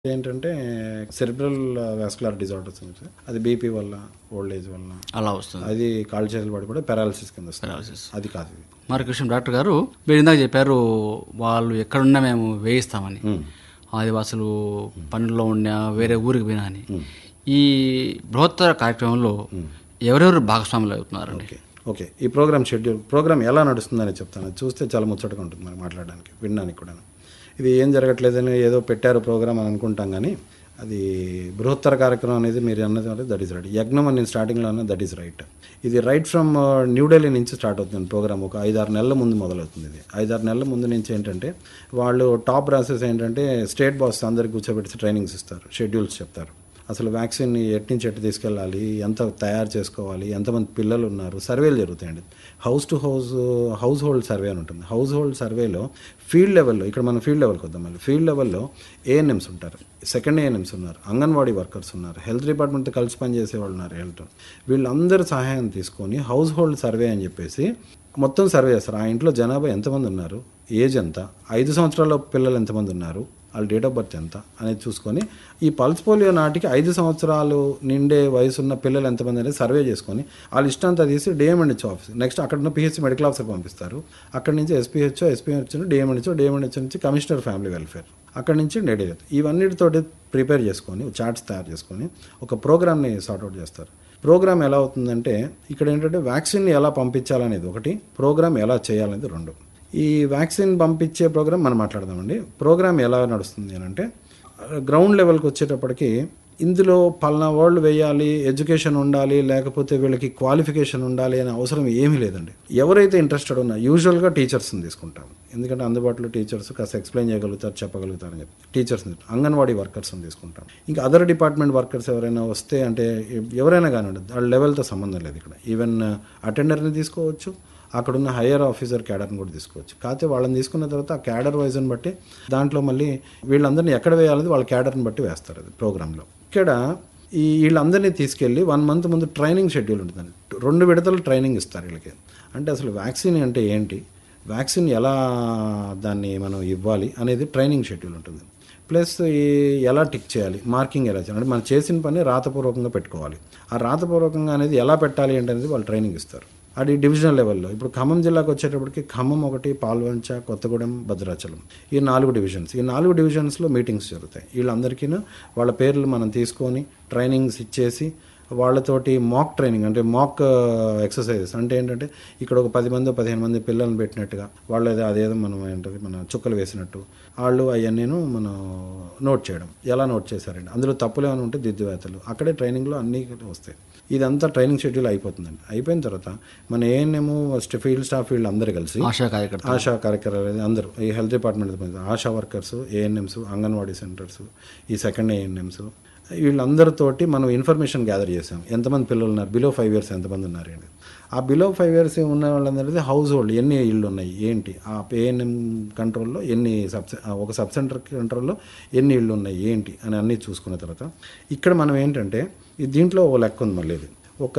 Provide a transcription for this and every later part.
ఏంటంటే cerebral vascular disorders ఉంది అది బీపీ వల్ల ఓల్డ్ ఏజ్ వల్ల అలా వస్తుంది అది కాళ్ళు చేతులు పడి కూడా పెరాలసిస్ కింద వస్తుంది Paralysis. అది కాదు ఇది మరి కృష్ణ డాక్టర్ గారు మీరు ఇందాక చెప్పారు వాళ్ళు ఎక్కడున్నా మేము వేయిస్తామని ఆదివాసులు పనుల్లో ఉన్నా వేరే ఊరికి పోయినా అని ఈ బృహత్తర కార్యక్రమంలో ఎవరెవరు భాగస్వాములు అవుతున్నారండి ఓకే ఓకే ఈ ప్రోగ్రామ్ షెడ్యూల్ ప్రోగ్రామ్ ఎలా నడుస్తుందని చెప్తాను అది చూస్తే చాలా ముచ్చటగా ఉంటుంది మనకి మాట్లాడడానికి వినడానికి కూడా ఇది ఏం జరగట్లేదని ఏదో పెట్టారు ప్రోగ్రామ్ అని అనుకుంటాం కానీ అది బృహత్తర కార్యక్రమం అనేది మీరు అన్నది దట్ ఈస్ రైట్ యజ్ఞం అని నేను స్టార్టింగ్లో అన్న దట్ ఈస్ రైట్ ఇది రైట్ ఫ్రమ్ న్యూఢిల్లీ నుంచి స్టార్ట్ అవుతుంది ప్రోగ్రామ్ ఒక ఐదారు నెలల ముందు మొదలవుతుంది ఇది ఐదారు నెలల ముందు నుంచి ఏంటంటే వాళ్ళు టాప్ ప్రాసెస్ ఏంటంటే స్టేట్ బాస్ అందరికి కూర్చోబెట్టి ట్రైనింగ్స్ ఇస్తారు షెడ్యూల్స్ చెప్తారు అసలు వ్యాక్సిన్ ఎటు నుంచి ఎటు తీసుకెళ్ళాలి ఎంత తయారు చేసుకోవాలి ఎంతమంది పిల్లలు ఉన్నారు సర్వేలు జరుగుతాయండి house to house household survey అని ఉంటుంది హౌస్ హోల్డ్ సర్వేలో ఫీల్డ్ లెవెల్లో ఇక్కడ మనం ఫీల్డ్ లెవెల్కి వద్దాం మళ్ళీ ఫీల్డ్ లెవెల్లో ఏఎన్ఎంస్ ఉంటారు సెకండ్ ఏఎన్ఎంస్ ఉన్నారు అంగన్వాడీ వర్కర్స్ ఉన్నారు హెల్త్ డిపార్ట్మెంట్తో కలిసి పనిచేసే వాళ్ళు ఉన్నారు హెల్త్ వీళ్ళందరి సహాయం తీసుకొని హౌస్ హోల్డ్ సర్వే అని చెప్పేసి మొత్తం సర్వే చేస్తారు ఆ ఇంట్లో జనాభా ఎంతమంది ఉన్నారు ఏజ్ ఎంత ఐదు సంవత్సరాల పిల్లలు ఎంతమంది ఉన్నారు వాళ్ళ డేట్ ఆఫ్ బర్త్ ఎంత అనేది చూసుకొని ఈ పల్స్ పోలియో నాటికి ఐదు సంవత్సరాలు నిండే వయసున్న పిల్లలు ఎంతమంది అనేది సర్వే చేసుకొని వాళ్ళ ఇష్టంతా తీసి డిఎంఎన్హెచ్ ఆఫీస్ నెక్స్ట్ అక్కడ ఉన్న పిహెచ్ మెడికల్ ఆఫీసర్ పంపిస్తారు అక్కడి నుంచి ఎస్పీహెచ్ఓ ఎస్పీహెచ్ డిఎంఎన్హెచ్ఓ డిఎంఎన్హెచ్ నుంచి కమిషనర్ ఫ్యామిలీ వెల్ఫేర్ అక్కడి నుంచి డేట్ ఇవన్నిటితోటి ప్రిపేర్ చేసుకొని చార్ట్స్ తయారు చేసుకొని ఒక ప్రోగ్రామ్ని సార్ట్అవుట్ చేస్తారు ప్రోగ్రామ్ ఎలా అవుతుందంటే ఇక్కడ ఏంటంటే వ్యాక్సిన్ ఎలా పంపించాలనేది ఒకటి ప్రోగ్రామ్ ఎలా చేయాలనేది రెండు ఈ వ్యాక్సిన్ పంపించే ప్రోగ్రామ్ మనం మాట్లాడదామండి ప్రోగ్రామ్ ఎలా నడుస్తుంది అని అంటే గ్రౌండ్ లెవెల్కి వచ్చేటప్పటికి ఇందులో పలానా వాళ్ళు వేయాలి ఎడ్యుకేషన్ ఉండాలి లేకపోతే వీళ్ళకి క్వాలిఫికేషన్ ఉండాలి అనే అవసరం ఏమీ లేదండి ఎవరైతే ఇంట్రెస్టెడ్ ఉన్నా యూజువల్గా టీచర్స్ని తీసుకుంటాం ఎందుకంటే అందుబాటులో టీచర్స్ కాస్త ఎక్స్ప్లెయిన్ చేయగలుగుతారు చెప్పగలుగుతారు అని చెప్పి టీచర్స్ని అంగన్వాడీ వర్కర్స్ని తీసుకుంటాం ఇంకా అదర్ డిపార్ట్మెంట్ వర్కర్స్ ఎవరైనా వస్తే అంటే ఎవరైనా కానివ్వండి వాళ్ళ లెవెల్తో సంబంధం లేదు ఇక్కడ ఈవెన్ అటెండర్ని తీసుకోవచ్చు అక్కడున్న హయ్యర్ ఆఫీసర్ క్యాడర్ని కూడా తీసుకోవచ్చు కాకపోతే వాళ్ళని తీసుకున్న తర్వాత ఆ క్యాడర్ వైజ్ని బట్టి దాంట్లో మళ్ళీ వీళ్ళందరినీ ఎక్కడ వేయాలనేది వాళ్ళ క్యాడర్ని బట్టి వేస్తారు అది ప్రోగ్రాంలో ఇక్కడ ఈ వీళ్ళందరినీ తీసుకెళ్ళి వన్ మంత్ ముందు ట్రైనింగ్ షెడ్యూల్ ఉంటుందండి రెండు విడతలు ట్రైనింగ్ ఇస్తారు వీళ్ళకి అంటే అసలు వ్యాక్సిన్ అంటే ఏంటి వ్యాక్సిన్ ఎలా దాన్ని మనం ఇవ్వాలి అనేది ట్రైనింగ్ షెడ్యూల్ ఉంటుంది ప్లస్ ఈ ఎలా టిక్ చేయాలి మార్కింగ్ ఎలా చేయాలి అంటే మనం చేసిన పని రాతపూర్వకంగా పెట్టుకోవాలి ఆ రాతపూర్వకంగా అనేది ఎలా పెట్టాలి అంటే అనేది వాళ్ళు ట్రైనింగ్ ఇస్తారు అది డివిజనల్ లెవెల్లో ఇప్పుడు ఖమ్మం జిల్లాకు వచ్చేటప్పటికి ఖమ్మం ఒకటి పాల్వంచ కొత్తగూడెం భద్రాచలం ఈ నాలుగు డివిజన్స్ ఈ నాలుగు డివిజన్స్లో మీటింగ్స్ జరుగుతాయి వీళ్ళందరికీ వాళ్ళ పేర్లు మనం తీసుకొని ట్రైనింగ్స్ ఇచ్చేసి వాళ్ళతోటి మాక్ ట్రైనింగ్ అంటే మాక్ ఎక్సర్సైజెస్ అంటే ఏంటంటే ఇక్కడ ఒక పది మంది పదిహేను మంది పిల్లల్ని పెట్టినట్టుగా వాళ్ళు ఏదో అదేదో మనం ఏంటది మన చుక్కలు వేసినట్టు వాళ్ళు అవన్నీను మనం నోట్ చేయడం ఎలా నోట్ చేశారండి అందులో తప్పులు ఏమైనా ఉంటే దిద్దువేతలు అక్కడే ట్రైనింగ్లో అన్నీ వస్తాయి ఇదంతా ట్రైనింగ్ షెడ్యూల్ అయిపోతుందండి అయిపోయిన తర్వాత మన ఏఎన్ఎం ఫీల్డ్ స్టాఫ్ వీళ్ళు అందరూ కలిసి ఆశా కార్యకర్త ఆశా కార్యకర్తలు అందరూ ఈ హెల్త్ డిపార్ట్మెంట్ పని- ASHA workers ANMs anganwadi centres ఈ సెకండ్ ఏఎన్ఎంస్ వీళ్ళందరితోటి మనం ఇన్ఫర్మేషన్ గ్యాదర్ చేసాం ఎంతమంది పిల్లలు ఉన్నారు బిలో ఫైవ్ ఇయర్స్ ఎంతమంది ఉన్నారు ఏంటి ఆ బిలో ఫైవ్ ఇయర్స్ ఉన్న వాళ్ళందరిది హౌస్ హోల్డ్ ఎన్ని ఇళ్ళు ఉన్నాయి ఏంటి ఆ ఏఎన్ఎం కంట్రోల్లో ఎన్ని సబ్ ఒక సబ్ సెంటర్ కంట్రోల్లో ఎన్ని ఇళ్ళు ఉన్నాయి ఏంటి అని అన్నీ చూసుకున్న తర్వాత ఇక్కడ మనం ఏంటంటే ఈ దీంట్లో ఓ లెక్క ఉంది మళ్ళీ ఇది. ఒక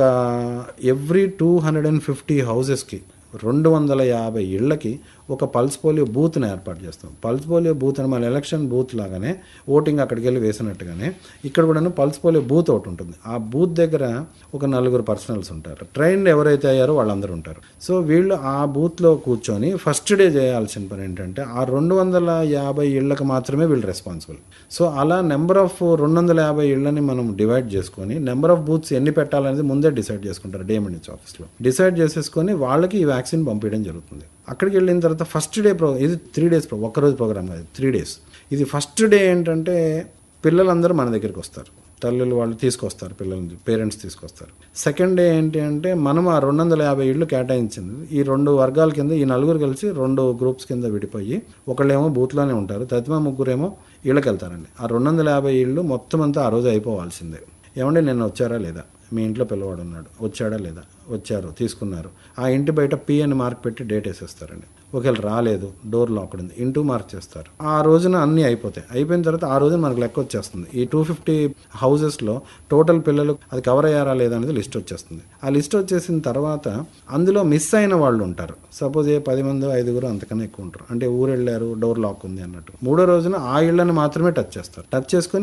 every two hundred and fifty హౌసెస్కి రెండు వందల యాభై ఇళ్ళకి ఒక పల్స్ పోలియో బూత్ని ఏర్పాటు చేస్తాం పల్స్ పోలియో బూత్ అని మన ఎలక్షన్ బూత్ లాగానే ఓటింగ్ అక్కడికి వెళ్ళి వేసినట్టుగానే ఇక్కడ కూడా పల్స్ పోలియో బూత్ ఒకటి ఉంటుంది ఆ బూత్ దగ్గర ఒక నలుగురు పర్సనల్స్ ఉంటారు ట్రైన్డ్ ఎవరైతే అయ్యారో వాళ్ళందరూ ఉంటారు సో వీళ్ళు ఆ బూత్లో కూర్చొని ఫస్ట్ డే చేయాల్సిన పని ఏంటంటే ఆ రెండు వందల యాభై ఇళ్ళకి మాత్రమే వీళ్ళు రెస్పాన్సిబుల్ సో అలా నెంబర్ ఆఫ్ రెండు వందల యాభై ఇళ్ళని మనం డివైడ్ చేసుకొని నెంబర్ ఆఫ్ బూత్స్ ఎన్ని పెట్టాలనేది ముందే డిసైడ్ చేసుకుంటారు డిఎంఎన్హెచ్ ఆఫీస్లో డిసైడ్ చేసేసుకొని వాళ్ళకి ఈ వ్యాక్సిన్ పంపించడం జరుగుతుంది అక్కడికి వెళ్ళిన తర్వాత ఫస్ట్ డే ప్రో ఇది త్రీ డేస్ ప్రో ఒక్కరోజు ప్రోగ్రామ్ కాదు త్రీ డేస్ ఇది ఫస్ట్ డే ఏంటంటే పిల్లలందరూ మన దగ్గరికి వస్తారు తల్లులు వాళ్ళు తీసుకొస్తారు పిల్లల్ని పేరెంట్స్ తీసుకొస్తారు సెకండ్ డే ఏంటి అంటే మనం ఆ రెండు వందల యాభై ఇళ్ళు కేటాయించింది ఈ రెండు వర్గాల కింద ఈ నలుగురు కలిసి రెండు గ్రూప్స్ కింద విడిపోయి ఒకళ్ళేమో బూత్లోనే ఉంటారు తదిమ ముగ్గురేమో ఇళ్ళకి వెళ్తారండి ఆ రెండు వందల యాభై ఇళ్ళు మొత్తం అంతా ఆ రోజు అయిపోవాల్సిందే ఏమంటే నిన్న వచ్చారా లేదా మీ ఇంట్లో పిల్లవాడు ఉన్నాడు వచ్చాడా లేదా వచ్చారు తీసుకున్నారు ఆ ఇంటి బయట పి అని మార్క్ పెట్టి డేట్ వేసేస్తారండి ఒకవేళ రాలేదు డోర్ లాక్డ్ ఉంది ఇంటూ మార్క్ చేస్తారు ఆ రోజున అన్నీ అయిపోతాయి అయిపోయిన తర్వాత ఆ రోజున మనకు లెక్క వచ్చేస్తుంది ఈ టూ ఫిఫ్టీ హౌసెస్లో టోటల్ పిల్లలు అది కవర్ అయ్యారా లేదా అనేది లిస్ట్ వచ్చేస్తుంది ఆ లిస్ట్ వచ్చేసిన తర్వాత అందులో మిస్ అయిన వాళ్ళు ఉంటారు సపోజ్ ఏ పది మంది ఐదుగురు అంతకన్నా ఎక్కువ ఉంటారు అంటే ఊరు వెళ్ళారు డోర్ లాక్ ఉంది అన్నట్టు మూడో రోజున ఆ ఇళ్ళని మాత్రమే టచ్ చేస్తారు టచ్ చేసుకొని